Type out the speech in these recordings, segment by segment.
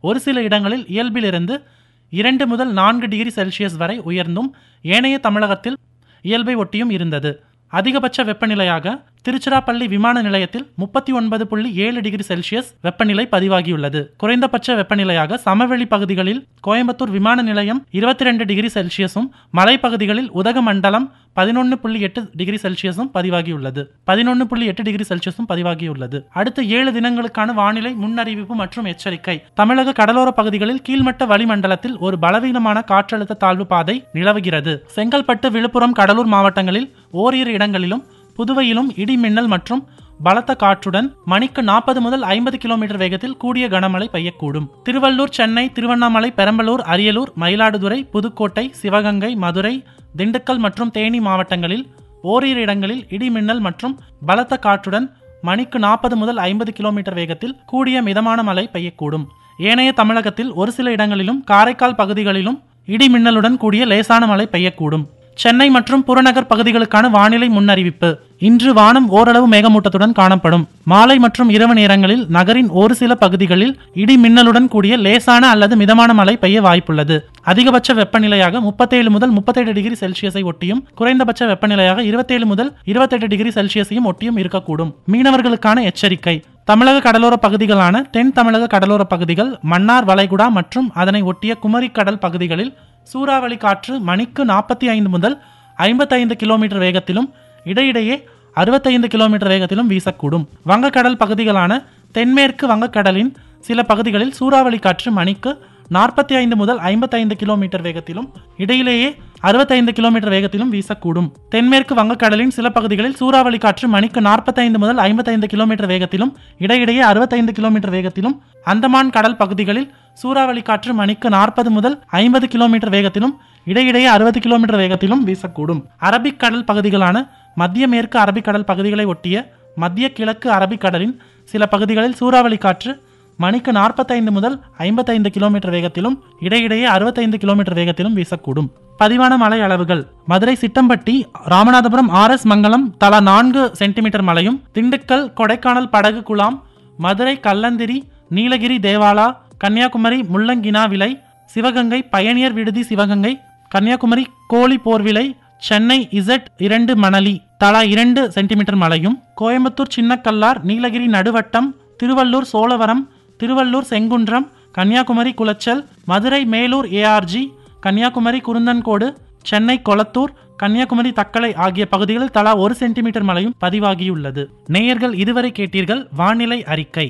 ஒரு சில இடங்களில் இயல்பிலிருந்து இரண்டு முதல் நான்கு டிகிரி செல்சியஸ் வரை உயர்ந்தும் ஏனைய தமிழகத்தில் இயல்பை ஒட்டியும் இருந்தது அதிகபட்ச வெப்பநிலையாக திருச்சிராப்பள்ளி விமான நிலையத்தில் முப்பத்தி ஒன்பது புள்ளி ஏழு டிகிரி செல்சியஸ் வெப்பநிலை பதிவாகியுள்ளது குறைந்தபட்ச வெப்பநிலையாக சமவெளி பகுதிகளில் கோயம்புத்தூர் விமான நிலையம் இருபத்தி ரெண்டு டிகிரி செல்சியஸும் மலைப்பகுதிகளில் உதகமண்டலம் பதினொன்று புள்ளி எட்டு டிகிரி செல்சியஸும் பதிவாகியுள்ளது பதினொன்று புள்ளி எட்டு டிகிரி செல்சியஸும் பதிவாகியுள்ளது அடுத்த ஏழு தினங்களுக்கான வானிலை முன்னறிவிப்பு மற்றும் எச்சரிக்கை தமிழக கடலோர பகுதிகளில் கீழ்மட்ட வளிமண்டலத்தில் ஒரு பலவீனமான காற்றழுத்த தாழ்வு பாதை நிலவுகிறது செங்கல்பட்டு விழுப்புரம் கடலூர் மாவட்டங்களில் ஓரிரு இடங்களிலும் புதுவையிலும் இடி மின்னல் மற்றும் பலத்த காற்றுடன் மணிக்கு நாற்பது முதல் ஐம்பது கிலோமீட்டர் வேகத்தில் கூடிய கனமழை பெய்யக்கூடும் திருவள்ளூர் சென்னை திருவண்ணாமலை பெரம்பலூர் அரியலூர் மயிலாடுதுறை புதுக்கோட்டை சிவகங்கை மதுரை திண்டுக்கல் மற்றும் தேனி மாவட்டங்களில் ஓரிரு இடங்களில் இடி மின்னல் மற்றும் பலத்த காற்றுடன் மணிக்கு நாற்பது முதல் ஐம்பது கிலோமீட்டர் வேகத்தில் கூடிய மிதமான மழை பெய்யக்கூடும் ஏனைய தமிழகத்தில் ஒரு சில இடங்களிலும் காரைக்கால் பகுதிகளிலும் இடி மின்னலுடன் கூடிய லேசான மழை பெய்யக்கூடும் சென்னை மற்றும் புறநகர் பகுதிகளுக்கான வானிலை முன்னறிவிப்பு இன்று வானம் ஓரளவு மேகமூட்டத்துடன் காணப்படும் மாலை மற்றும் இரவு நேரங்களில் நகரின் ஒரு சில பகுதிகளில் இடி மின்னலுடன் கூடிய லேசான அல்லது மிதமான மழை பெய்ய வாய்ப்புள்ளது அதிகபட்ச வெப்பநிலையாக முப்பத்தேழு முதல் முப்பத்தேழு டிகிரி செல்சியஸை ஒட்டியும் குறைந்தபட்ச வெப்பநிலையாக இருபத்தேழு முதல் இருபத்தெட்டு டிகிரி செல்சியஸையும் ஒட்டியும் இருக்கக்கூடும் மீனவர்களுக்கான எச்சரிக்கை தமிழக கடலோர பகுதிகளான தென் தமிழக கடலோர பகுதிகள் மன்னார் வளைகுடா மற்றும் அதனை ஒட்டிய குமரி கடல் பகுதிகளில் சூறாவளி காற்று மணிக்கு நாற்பத்தி ஐந்து முதல் ஐம்பத்தைந்து கிலோமீட்டர் வேகத்திலும் இடையிடையே அறுபத்தைந்து கிலோமீட்டர் வேகத்திலும் வீசக்கூடும் வங்கக்கடல் பகுதிகளான தென்மேற்கு வங்கக்கடலின் சில பகுதிகளில் சூறாவளி காற்று மணிக்கு நாற்பத்தி ஐந்து முதல் ஐம்பத்தைந்து கிலோமீட்டர் வேகத்திலும் இடையிலேயே அறுபத்தைந்து கிலோமீட்டர் வேகத்திலும் வீசக்கூடும் தென்மேற்கு வங்கக்கடலின் சில பகுதிகளில் சூறாவளி காற்று மணிக்கு நாற்பத்தைந்து முதல் ஐம்பத்தைந்து கிலோமீட்டர் வேகத்திலும் இடையிடையே அறுபத்தைந்து கிலோமீட்டர் வேகத்திலும் அந்தமான் கடல் பகுதிகளில் சூறாவளி காற்று மணிக்கு நாற்பது முதல் ஐம்பது கிலோமீட்டர் வேகத்திலும் இடையிடையே அறுபது கிலோமீட்டர் வேகத்திலும் வீசக்கூடும் அரபிக் கடல் பகுதிகளான மத்திய மேற்கு அரபிக்கடல் பகுதிகளை ஒட்டிய மத்திய கிழக்கு அரபிக்கடலின் சில பகுதிகளில் சூறாவளி காற்று மணிக்கு நாற்பத்தைந்து முதல் ஐம்பத்தைந்து கிலோமீட்டர் வேகத்திலும் இடையிடையே அறுபத்தைந்து கிலோமீட்டர் வேகத்திலும் வீசக்கூடும் பதிவான மழை அளவுகள் மதுரை சிட்டம்பட்டி ராமநாதபுரம் ஆர் எஸ் மங்கலம் தலா நான்கு சென்டிமீட்டர் மழையும் திண்டுக்கல் கொடைக்கானல் படகு குலாம் மதுரை கல்லந்திரி நீலகிரி தேவாலா கன்னியாகுமரி முள்ளங்கினா விலை சிவகங்கை பயணியர் விடுதி சிவகங்கை கன்னியாகுமரி கோழி போர்விலை சென்னை இசட் இரண்டு மணலி தலா இரண்டு சென்டிமீட்டர் மழையும் கோயம்புத்தூர் சின்னக்கல்லார் நீலகிரி நடுவட்டம் திருவள்ளூர் சோழவரம் திருவள்ளூர் செங்குன்றம் கன்னியாகுமரி குளச்சல் மதுரை மேலூர் ஏஆர்ஜி கன்னியாகுமரி குருந்தன்கோடு சென்னை கொளத்தூர் கன்னியாகுமரி தக்கலை ஆகிய பகுதிகளில் தலா ஒரு சென்டிமீட்டர் மழையும் பதிவாகியுள்ளது நேயர்கள் இதுவரை கேட்டீர்கள் வானிலை அறிக்கை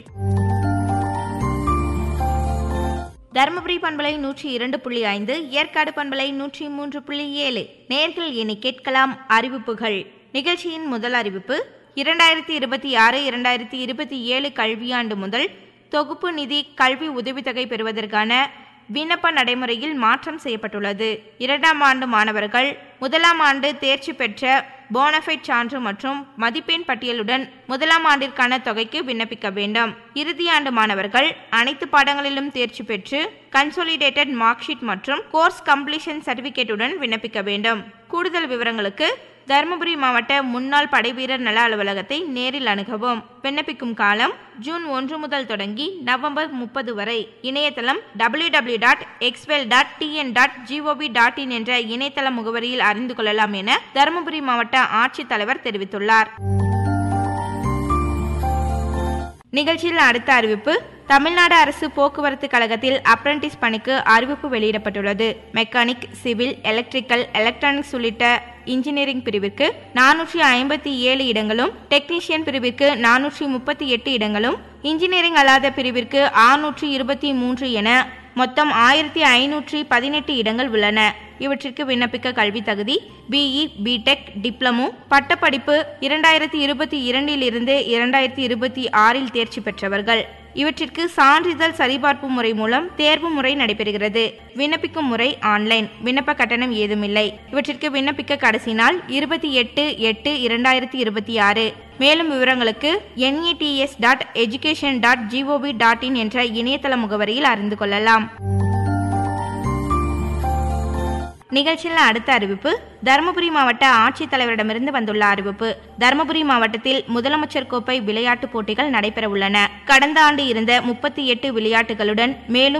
தருமபுரி பண்பலை நூற்றி இரண்டு புள்ளி ஐந்து ஏற்காடு பண்பலை நூற்றி மூன்று புள்ளி ஏழு நேர்கள் இனி கேட்கலாம் அறிவிப்புகள் நிகழ்ச்சியின் முதல் அறிவிப்பு இரண்டாயிரத்தி இருபத்தி ஆறு இரண்டாயிரத்தி இருபத்தி ஏழு கல்வியாண்டு முதல் தொகுப்பு நிதி கல்வி உதவித்தொகை பெறுவதற்கான விண்ணப்ப நடைமுறையில் மாற்றம் செய்யப்பட்டுள்ளது இரண்டாம் ஆண்டு மாணவர்கள் முதலாம் ஆண்டு தேர்ச்சி பெற்ற போனஃபைட் சான்று மற்றும் மதிப்பெண் பட்டியலுடன் முதலாம் ஆண்டிற்கான தொகைக்கு விண்ணப்பிக்க வேண்டும் இறுதி ஆண்டு மாணவர்கள் அனைத்து பாடங்களிலும் தேர்ச்சி பெற்று கன்சோலிடேட்டட் மார்க் ஷீட் மற்றும் கோர்ஸ் கம்ப்ளீஷன் சர்டிபிகேட்டுடன் விண்ணப்பிக்க வேண்டும் கூடுதல் விவரங்களுக்கு தருமபுரி மாவட்ட முன்னாள் படைவீரர் நல அலுவலகத்தை நேரில் அணுகவும் விண்ணப்பிக்கும் காலம் ஜூன் ஒன்று முதல் தொடங்கி நவம்பர் முப்பது வரை இணையதளம் டபிள்யூ டபிள்யூ டாட் எக்ஸ்வெல் dot TN dot gov dot in என்ற இணையதள முகவரியில் அறிந்து கொள்ளலாம் என தருமபுரி மாவட்ட ஆட்சித்தலைவர் தெரிவித்துள்ளார் நிகழ்ச்சியில் அடுத்த அறிவிப்பு தமிழ்நாடு அரசு போக்குவரத்து கழகத்தில் அப்ரண்டிஸ் பணிக்கு அறிவிப்பு வெளியிடப்பட்டுள்ளது மெக்கானிக் சிவில் எலக்ட்ரிக்கல் எலக்ட்ரானிக்ஸ் உள்ளிட்ட இன்ஜினியரிங் பிரிவிற்கு நானூற்றி ஐம்பத்தி ஏழு இடங்களும் டெக்னீஷியன் பிரிவிற்கு நானூற்றி முப்பத்தி எட்டு இடங்களும் இன்ஜினியரிங் அல்லாத பிரிவிற்கு ஆறுநூற்றி இருபத்தி மூன்று என மொத்தம் ஆயிரத்தி ஐநூற்றி பதினெட்டு இடங்கள் உள்ளன இவற்றிற்கு விண்ணப்பிக்க கல்வி தகுதி பிஇ பிடெக் டிப்ளமோ பட்டப்படிப்பு இரண்டாயிரத்தி இருபத்தி இரண்டில் இருந்து இரண்டாயிரத்தி இருபத்தி ஆறில் தேர்ச்சி பெற்றவர்கள் இவற்றிற்கு சான்றிதழ் சரிபார்ப்பு முறை மூலம் தேர்வு முறை நடைபெறுகிறது விண்ணப்பிக்கும் முறை ஆன்லைன் விண்ணப்ப கட்டணம் ஏதுமில்லை இவற்றிற்கு விண்ணப்பிக்க கடைசி நாள் இருபத்தி எட்டு எட்டு இரண்டாயிரத்தி இருபத்தி ஆறு மேலும் விவரங்களுக்கு NETS dot education dot gov dot in என்ற இணையதள முகவரியில் அறிந்து கொள்ளலாம் நிகழ்ச்சியில் அடுத்த அறிவிப்பு தருமபுரி மாவட்ட ஆட்சித்தலைவரிடமிருந்து வந்துள்ள அறிவிப்பு தருமபுரி மாவட்டத்தில் முதலமைச்சர் கோப்பை விளையாட்டுப் போட்டிகள் நடைபெற உள்ளன கடந்த ஆண்டு இருந்த முப்பத்தி எட்டு விளையாட்டுகளுடன் மேலும்